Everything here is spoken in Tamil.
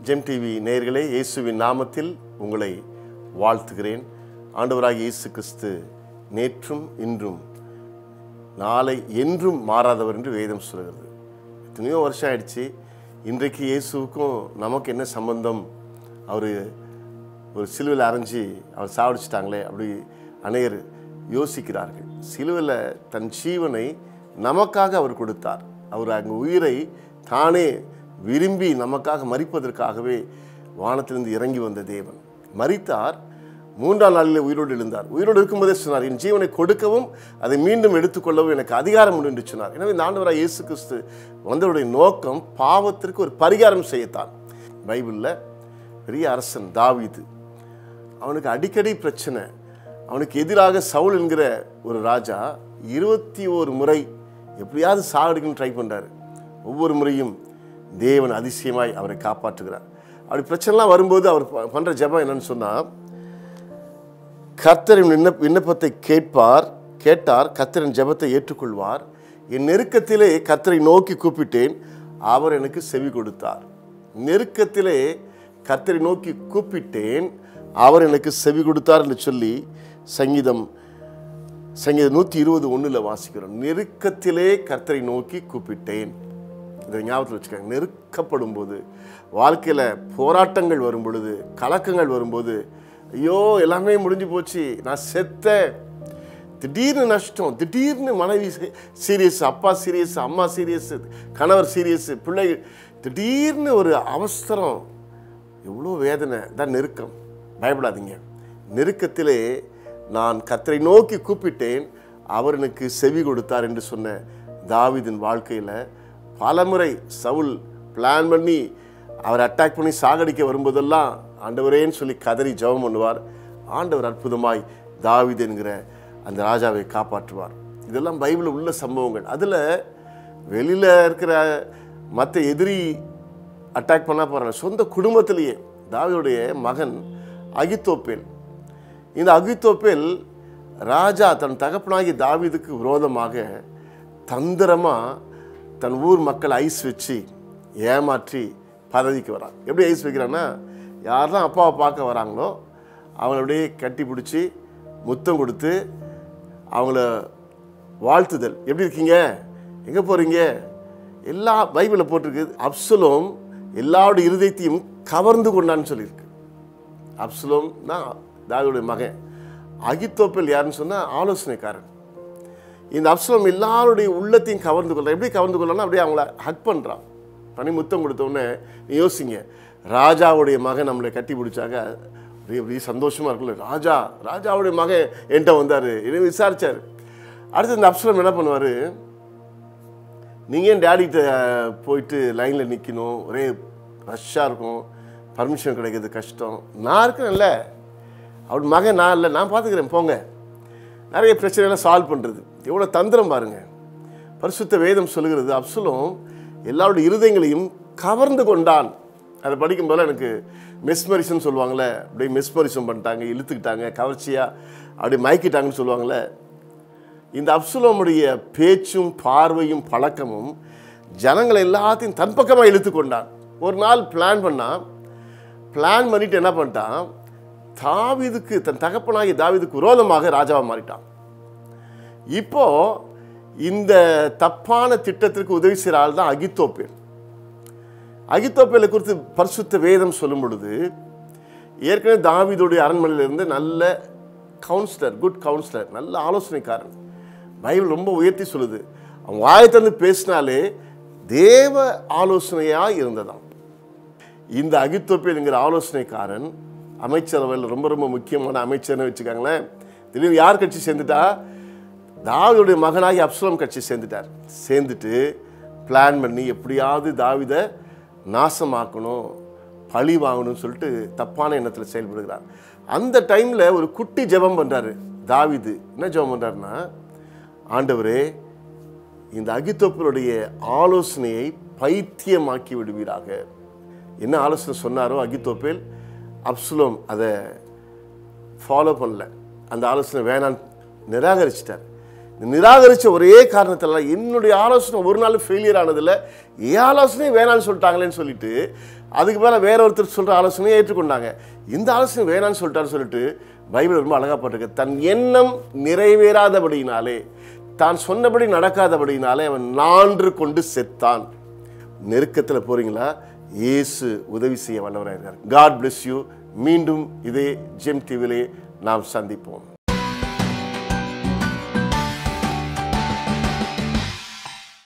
ஜெம் டிவி நேயர்களே இயேசுவின் நாமத்தில் உங்களை வாழ்த்துகிறேன் ஆண்டவராகிய இயேசு கிறிஸ்து நேற்றும் இன்றும் நாளை என்றும் மாறாதவர் என்று வேதம் சொல்கிறது எத்தனையோ வருஷம் ஆயிடுச்சு இன்றைக்கு இயேசுவுக்கும் நமக்கு என்ன சம்பந்தம் அவர் ஒரு சிலுவையில் அரைஞ்சி அவர் சாவடிச்சிட்டாங்களே அப்படி அநேகர் யோசிக்கிறார்கள் சிலுவையில் தன் ஜீவனை நமக்காக அவர் கொடுத்தார் அவர் அங்கே உயிரை தானே விரும்பி நமக்காக மறிப்பதற்காகவே வானத்திலிருந்து இறங்கி வந்த தேவன் மறித்தார் மூன்றாம் நாளில் உயிரோடு எழுந்தார் உயிரோடு இருக்கும்போதே சொன்னார் என் ஜீவனை கொடுக்கவும் அதை மீண்டும் எடுத்துக்கொள்ளவும் எனக்கு அதிகாரம் உண்டு என்று சொன்னார் எனவே இந்த ஆண்டவராக இயேசு கிறிஸ்து வந்தவருடைய நோக்கம் பாவத்திற்கு ஒரு பரிகாரம் செய்யத்தான் பைபிளில் பெரிய அரசன் தாவீது அவனுக்கு அடிக்கடி பிரச்சனை அவனுக்கு எதிராக சவுல் என்கிற ஒரு ராஜா இருபத்தி ஒரு முறை எப்படியாவது சாகடிக்கணும்னு ட்ரை பண்ணுறாரு ஒவ்வொரு முறையும் தேவன் அதிசயமாய் அவரை காப்பாற்றுகிறார் அப்படி பிரச்சனைலாம் வரும்போது அவர் ப- பண்ற ஜெபம் என்னன்னு சொன்னால் கர்த்தரின் விண்ணப்ப விண்ணப்பத்தை கேட்பார் கேட்டார் கர்த்தரின் ஜெபத்தை ஏற்றுக்கொள்வார் என் நெருக்கத்திலே கர்த்தரை நோக்கி கூப்பிட்டேன் அவர் எனக்கு செவி கொடுத்தார் நெருக்கத்திலே கர்த்தரை நோக்கி கூப்பிட்டேன் அவர் எனக்கு செவி கொடுத்தார் என்று சொல்லி சங்கீதம் சங்கீதம் நூற்றி இருபது ஒன்றில் வாசிக்கிறோம் நெருக்கத்திலே கர்த்தரை நோக்கி கூப்பிட்டேன் இதை ஞாபகத்தில் வச்சுக்கோங்க நெருக்கப்படும் போது வாழ்க்கையில் போராட்டங்கள் வரும் பொழுது கலக்கங்கள் வரும்போது ஐயோ எல்லாமே முடிஞ்சு போச்சு நான் செத்தேன் திடீர்னு நஷ்டம் திடீர்னு மனைவி சீரியஸ் அப்பா சீரியஸ் அம்மா சீரியஸ் கணவர் சீரியஸ் பிள்ளைகள் திடீர்னு ஒரு அவசரம் எவ்வளோ வேதனை தான் நெருக்கம் பயப்படாதீங்க நெருக்கத்திலே நான் கத்தரை நோக்கி கூப்பிட்டேன் அவர் எனக்கு செவி கொடுத்தார் என்று சொன்ன தாவீதின் வாழ்க்கையில் பலமுறை சவுல் பிளான் பண்ணி அவர் அட்டாக் பண்ணி சாகடிக்க வரும்போதெல்லாம் ஆண்டவரேன்னு சொல்லி கதறி ஜெபம் பண்ணுவார் ஆண்டவர் அற்புதமாய் தாவீது என்கிற அந்த ராஜாவை காப்பாற்றுவார் இதெல்லாம் பைபிளில் உள்ள சம்பவங்கள் அதில் வெளியில் இருக்கிற மற்ற எதிரி அட்டாக் பண்ணா போகிறாங்க சொந்த குடும்பத்திலேயே தாவீதுடைய மகன் அகித்தோப்பேல் இந்த அகித்தோப்பேல் ராஜா தன் தகப்பனாகி தாவீதுக்கு விரோதமாக தந்திரமாக தன் ஊர் மக்கள் ஐஸ் வச்சு ஏமாற்றி பதவிக்கு வரான் எப்படி ஐஸ் வைக்கிறான்னா யாரெல்லாம் அப்பாவை பார்க்க வராங்களோ அவங்கள அப்படியே கட்டி பிடிச்சி முத்தம் கொடுத்து அவங்கள வாழ்த்துதல் எப்படி இருக்கீங்க எங்கே போகிறீங்க எல்லா பைபிளில் போட்டிருக்கு அப்சலோம் எல்லாருடைய இருதயத்தையும் கவர்ந்து கொண்டான்னு சொல்லியிருக்கு அப்சலோம் தான் தாவீதுடைய மகன் அகித்தோப்பல் யாருன்னு சொன்னால் ஆலோசனைக்காரன் இந்த அப்சலோம் எல்லாருடைய உள்ளத்தையும் கவர்ந்து கொள்றான் எப்படி கவர்ந்து கொள்ளலாம் அப்படியே அவங்கள ஹக் பண்ணுறான் பண்ணி முத்தம் கொடுத்த உடனே நீ யோசிங்க ராஜாவுடைய மகன் நம்மளை கட்டி பிடிச்சாங்க அப்படியே அப்படியே சந்தோஷமா இருக்குல்ல ராஜா ராஜாவுடைய மகன் என்கிட்ட வந்தார் என்ன விசாரிச்சார் அடுத்து இந்த அப்சலம் என்ன பண்ணுவார் நீங்கள் ஏன் டேடிகிட்ட போயிட்டு லைனில் நிற்கணும் ஒரே ரஷ்ஷாக இருக்கும் பர்மிஷன் கிடைக்கிறது கஷ்டம் நான் இருக்கிறேன்ல அவர் மகன் நான் இல்லை நான் பார்த்துக்கிறேன் போங்க நிறைய பிரச்சனைகளை சால்வ் பண்ணுறது எவ்வளோ தந்திரம் பாருங்க பரிசுத்த வேதம் சொல்லுகிறது அப்சலும் எல்லாருடைய இருதயங்களையும் கவர்ந்து கொண்டான் அதை படிக்கும்போது எனக்கு மெஸ்மரிசம் சொல்லுவாங்கள்ல அப்படியே மெஸ்மரிசம் பண்ணிட்டாங்க இழுத்துக்கிட்டாங்க கவர்ச்சியாக அப்படியே மயக்கிட்டாங்கன்னு சொல்லுவாங்கள்ல இந்த அப்சுலோமுடைய பேச்சும் பார்வையும் பழக்கமும் ஜனங்களை எல்லாத்தையும் தன் பக்கமாக இழுத்து கொண்டான் ஒரு நாள் பிளான் பண்ணான் பிளான் பண்ணிட்டு என்ன பண்ணிட்டான் தாவீதுக்கு தன் தகப்பனாகி தாவீதுக்கு விரோதமாக ராஜாவா மாறிட்டான் இப்போ இந்த தப்பான திட்டத்திற்கு உதவி செய்கிற ஆள் தான் அகித்தோப்பேல் அகித்தோப்பேலை குறித்து பரிசுத்த வேதம் சொல்லும் பொழுது ஏற்கனவே தாவீதுடைய அரண்மனையில இருந்து நல்ல கவுன்சிலர் குட் கவுன்சிலர் நல்ல ஆலோசனைக்காரன் பைபிள் ரொம்ப உயர்த்தி சொல்லுது அவன் வாயை தந்து பேசினாலே தேவ ஆலோசனையாக இருந்ததாம் இந்த அகித்தோப்பேல் என்கிற ஆலோசனைக்காரன் அமைச்சரவையில் ரொம்ப ரொம்ப முக்கியமான அமைச்சர்னு வச்சுக்காங்களேன் திடீர்னு யார் கட்சி சேர்ந்துட்டா தாவீதுடைய மகனாகி அப்சலம் கட்சி சேர்ந்துட்டார் சேர்ந்துட்டு பிளான் பண்ணி எப்படியாவது தாவிதை நாசமாக்கணும் பழி வாங்கணும்னு சொல்லிட்டு தப்பான எண்ணத்தில் செயல்படுகிறார் அந்த டைமில் ஒரு குட்டி ஜெபம் பண்ணுறாரு தாவீது என்ன ஜெபம் பண்ணுறாருன்னா ஆண்டவரே இந்த அகித்தோப்பருடைய ஆலோசனையை பைத்தியமாக்கி விடுவீராக என்ன ஆலோசனை சொன்னாரோ அகித்தோப்பேல் அப்சுலோம் அதை ஃபாலோ பண்ணல அந்த ஆலோசனை வேணான்னு நிராகரிச்சிட்டார் நிராகரித்த ஒரே காரணத்தில் என்னுடைய ஆலோசனை ஒரு நாள் ஃபெயிலியர் ஆனதில்ல என் ஆலோசனையே வேணான்னு சொல்லிட்டாங்களேன்னு சொல்லிட்டு அதுக்கு மேலே வேற ஒருத்தர் சொல்கிற ஆலோசனையை ஏற்றுக்கொண்டாங்க இந்த ஆலோசனை வேணான்னு சொல்லிட்டான்னு சொல்லிட்டு பைபிள் ரொம்ப அழகாக போட்டிருக்கு தன் எண்ணம் நிறைவேறாதபடியினாலே தான் சொன்னபடி நடக்காதபடியினாலே அவன் நான்று கொண்டு செத்தான் நெருக்கத்தில் போறீங்களா இயேசு உதவி செய்ய வல்லவராக இருக்கார் காட் bless யூ மீண்டும் இதே ஜெம் டிவிலே நாம் சந்திப்போம்